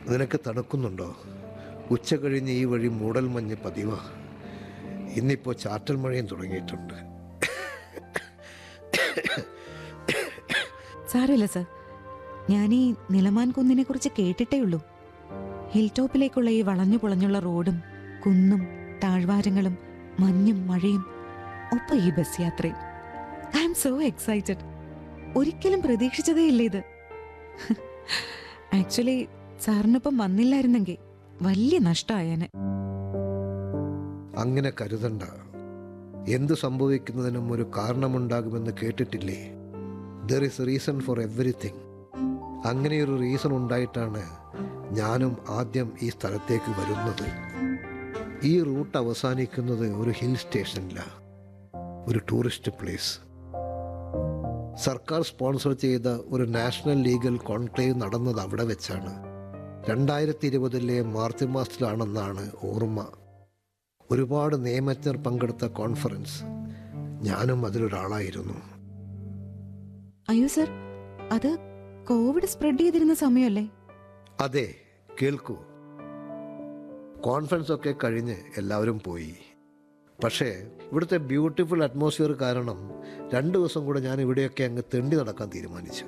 നിനക്ക് തണുക്കുന്നുണ്ടോ ഉച്ച കഴിഞ്ഞ് ഈ വഴി മൂടൽ മഞ്ഞ് പതിവാ ഇന്നിപ്പോൾ ചാറ്റൽ മഴയും തുടങ്ങിയിട്ടുണ്ട് സാരമില്ല സർ ഞാൻ ഈ നിലമാൻ കുന്നിനെ കുറിച്ച് കേട്ടിട്ടേ ഉള്ളൂ ഹിൽ ടോപ്പിലേക്കുള്ള ഈ വളഞ്ഞു പൊളഞ്ഞുള്ള റോഡും കുന്നും താഴ്വാരങ്ങളും മഞ്ഞും മഴയും ഒപ്പം ഈ ബസ് യാത്രയും ഐ ആം സോ എക്സൈറ്റഡ് ഒരിക്കലും പ്രതീക്ഷിച്ചതേ ഇല്ല ഇത് ആക്ച്വലി സാറിനൊപ്പം വന്നില്ലായിരുന്നെങ്കിൽ വലിയ നഷ്ടമായേനെ അങ്ങനെ കരുതണ്ട എന്തു സംഭവിക്കുന്നതിനും ഒരു കാരണമുണ്ടാകുമെന്ന് കേട്ടിട്ടില്ലേ there is reason for everything അങ്ങനെയൊരു റീസൺ ഉണ്ടായിട്ടാണ് ഞാനും ആദ്യം ഈ സ്ഥലത്തേക്ക് വരുന്നത് ഈ റൂട്ട് അവസാനിക്കുന്നത് ഒരു ഹിൽ സ്റ്റേഷനിലാണ് ഒരു ടൂറിസ്റ്റ് പ്ലേസ് സർക്കാർ സ്പോൺസർ ചെയ്ത ഒരു നാഷണൽ ലീഗൽ കോൺക്ലേവ് നടന്നത് അവിടെ വെച്ചാണ് രണ്ടായിരത്തി ഇരുപതിലെ മാർച്ച് മാസത്തിലാണെന്നാണ് ഓർമ്മ ഒരുപാട് നിയമജ്ഞർ പങ്കെടുത്ത കോൺഫറൻസ് ഞാനും അതിലൊരാളായിരുന്നു അയ്യോ സർ അത് കോവിഡ് സ്പ്രെഡ് ചെയ്തിരുന്ന സമയമല്ലേ അതെ കേൾക്കൂ കോൺഫറൻസ് ഒക്കെ കഴിഞ്ഞ് എല്ലാവരും പോയി പക്ഷേ ഇവിടുത്തെ ബ്യൂട്ടിഫുൾ അറ്റ്മോസ്ഫിയർ കാരണം രണ്ട് ദിവസം കൂടെ ഞാൻ ഇവിടെയൊക്കെ അങ്ങ് തെണ്ടി നടക്കാൻ തീരുമാനിച്ചു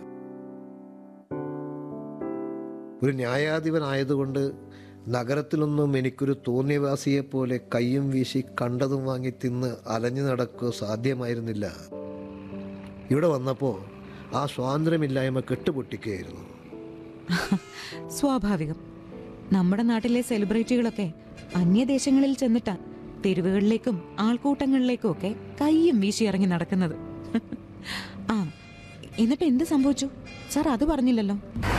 ഒരു ന്യായാധിപനായതുകൊണ്ട് നഗരത്തിലൊന്നും എനിക്കൊരു തോന്നിയവാസിയെ പോലെ കയ്യും വീശി കണ്ടതും വാങ്ങി തിന്ന് അലഞ്ഞു നടക്കുക സാധ്യമായിരുന്നില്ല ഇവിടെ വന്നപ്പോൾ ആ സ്വാതന്ത്ര്യമില്ലായ്മ കെട്ടുപൊട്ടിക്കുകയായിരുന്നു സ്വാഭാവികം നമ്മുടെ നാട്ടിലെ സെലിബ്രിറ്റികളൊക്കെ അന്യദേശങ്ങളിൽ ചെന്നിട്ടാ തെരുവുകളിലേക്കും ആൾക്കൂട്ടങ്ങളിലേക്കും ഒക്കെ കയ്യും വീശി ഇറങ്ങി നടക്കുന്നത് ആ എന്നിട്ട് എന്ത് സംഭവിച്ചു സാർ അത് പറഞ്ഞില്ലല്ലോ